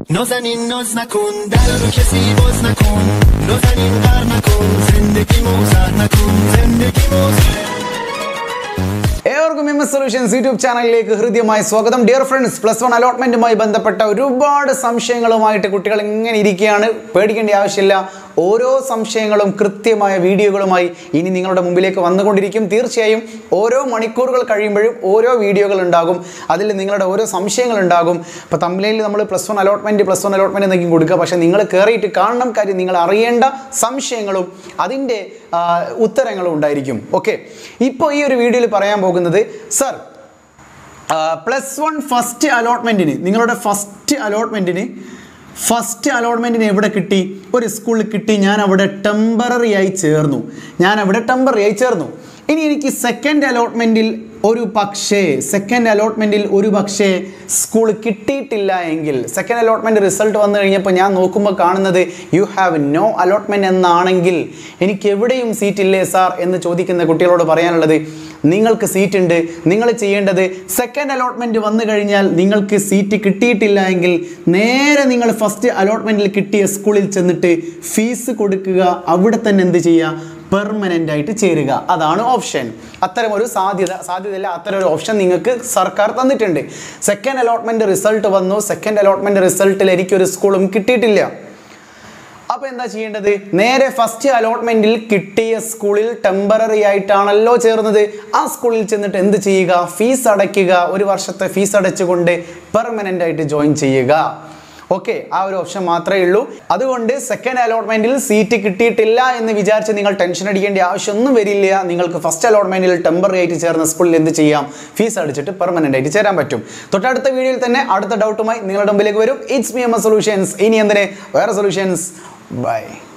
نازنین ناز نکن در رو کسی باز نکن نازنین قر نکن زندگی موزر نکن زندگی موزر ഏവർക്കും M S solutions YouTube ചാനലിലേക്ക് ഹൃദ്യമായി സ്വാഗതം ഡിയർ ഫ്രണ്ട്സ് പ്ലസ് വൺ അലോട്ട്മെന്റുമായി ബന്ധപ്പെട്ട ഒരുപാട് സംശയങ്ങളുമായിട്ട് കുട്ടികൾ ഇങ്ങനെ ഇരിക്കുകയാണ് പേടിക്കേണ്ട ആവശ്യമില്ല ഓരോ സംശയങ്ങളും കൃത്യമായ വീഡിയോകളുമായി ഇനി നിങ്ങളുടെ മുമ്പിലേക്ക് വന്നുകൊണ്ടിരിക്കും തീർച്ചയായും ഓരോ മണിക്കൂറുകൾ കഴിയുമ്പോഴും ഓരോ വീഡിയോകൾ ഉണ്ടാകും അതിൽ നിങ്ങളുടെ ഓരോ സംശയങ്ങൾ ഉണ്ടാകും ഇപ്പോൾ തമ്മിലയിൽ നമ്മൾ plus one allotment plus one allotment എന്നൊക്കെ കൊടുക്കുക പക്ഷേ നിങ്ങൾ കയറിയിട്ട് കാണണം കാര്യം നിങ്ങൾ അറിയേണ്ട സംശയങ്ങളും അതിൻ്റെ ആ, ഉത്തരങ്ങളും ഉണ്ടായിരിക്കും ഓക്കെ ഇപ്പോൾ ഈ ഒരു വീഡിയോയിൽ പറയാൻ പോകുന്നത് സർ പ്ലസ് വൺ ഫസ്റ്റ് അലോട്ട്മെൻറ്റിന് നിങ്ങളുടെ ഫസ്റ്റ് അലോട്ട്മെൻറ്റിന് ഫസ്റ്റ് അലോട്ട്മെൻറ്റിന് എവിടെ കിട്ടി ഒരു സ്കൂളിൽ കിട്ടി ഞാൻ അവിടെ ടെമ്പററി ആയി ചേർന്നു ഞാൻ അവിടെ ടെമ്പററി ആയി ചേർന്നു ഇനി എനിക്ക് സെക്കൻഡ് അലോട്ട്മെൻറ്റിൽ ഒരു പക്ഷേ സെക്കൻഡ് അലോട്ട്മെൻറ്റിൽ ഒരു പക്ഷേ സ്കൂൾ കിട്ടിയിട്ടില്ല എങ്കിൽ സെക്കൻഡ് അലോട്ട്മെൻറ്റ് റിസൾട്ട് വന്നു കഴിഞ്ഞപ്പോൾ ഞാൻ നോക്കുമ്പോൾ കാണുന്നത് യു ഹാവ് നോ അലോട്ട്മെൻറ്റ് എന്നാണെങ്കിൽ എനിക്ക് എവിടെയും സീറ്റ് ഇല്ലേ സാർ എന്ന് ചോദിക്കുന്ന കുട്ടികളോട് പറയാനുള്ളത് നിങ്ങൾക്ക് സീറ്റ് ഉണ്ട് നിങ്ങൾ ചെയ്യേണ്ടത് സെക്കൻഡ് അലോട്ട്മെൻറ്റ് വന്നു കഴിഞ്ഞാൽ നിങ്ങൾക്ക് സീറ്റ് കിട്ടിയിട്ടില്ല എങ്കിൽ നേരെ നിങ്ങൾ ഫസ്റ്റ് അലോട്ട്മെൻറ്റിൽ കിട്ടിയ സ്കൂളിൽ ചെന്നിട്ട് ഫീസ് കൊടുക്കുക അവിടെ തന്നെ എന്ത് ചെയ്യുക പെർമനൻ്റ് ആയിട്ട് ചേരുക അതാണ് ഓപ്ഷൻ അത്തരം ഒരു സാധ്യത സാധ്യതയില്ല അത്തരം ഒരു ഓപ്ഷൻ നിങ്ങൾക്ക് സർക്കാർ തന്നിട്ടുണ്ട് സെക്കൻഡ് അലോട്ട്മെൻറ്റ് റിസൾട്ട് വന്നു സെക്കൻഡ് അലോട്ട്മെൻറ്റ് റിസൾട്ടിൽ എനിക്കൊരു സ്കൂളും കിട്ടിയിട്ടില്ല അപ്പോൾ എന്താ ചെയ്യേണ്ടത് നേരെ ഫസ്റ്റ് അലോട്ട്മെന്റിൽ കിട്ടിയ സ്കൂളിൽ ടെമ്പററി ആയിട്ടാണല്ലോ ചേർന്നത് ആ സ്കൂളിൽ ചെന്നിട്ട് എന്ത് ചെയ്യുക ഫീസ് അടയ്ക്കുക ഒരു വർഷത്തെ ഫീസ് അടച്ചുകൊണ്ട് പെർമനൻ്റ് ആയിട്ട് ജോയിൻ ചെയ്യുക ഓക്കെ ആ ഒരു ഓപ്ഷൻ മാത്രമേ ഉള്ളൂ അതുകൊണ്ട് സെക്കൻഡ് അലോട്ട്മെന്റിൽ സീറ്റ് കിട്ടിയിട്ടില്ല എന്ന് വിചാരിച്ച് നിങ്ങൾ ടെൻഷൻ അടിക്കേണ്ട ആവശ്യമൊന്നും വരില്ല നിങ്ങൾക്ക് ഫസ്റ്റ് അലോട്ട്മെന്റിൽ ടെമ്പററി ആയിട്ട് ചേർന്ന സ്കൂളിൽ എന്ത് ചെയ്യാം ഫീസ് അടിച്ചിട്ട് പെർമനൻ്റ് ആയിട്ട് ചേരാൻ പറ്റും തൊട്ടടുത്ത വീഡിയോയിൽ തന്നെ അടുത്ത ഡൗട്ടുമായി നിങ്ങളുടെ മുമ്പിലേക്ക് വരും it's me M A solutions ഇനി എന്തിനെ വേറെ സൊല്യൂഷൻസ് ബൈ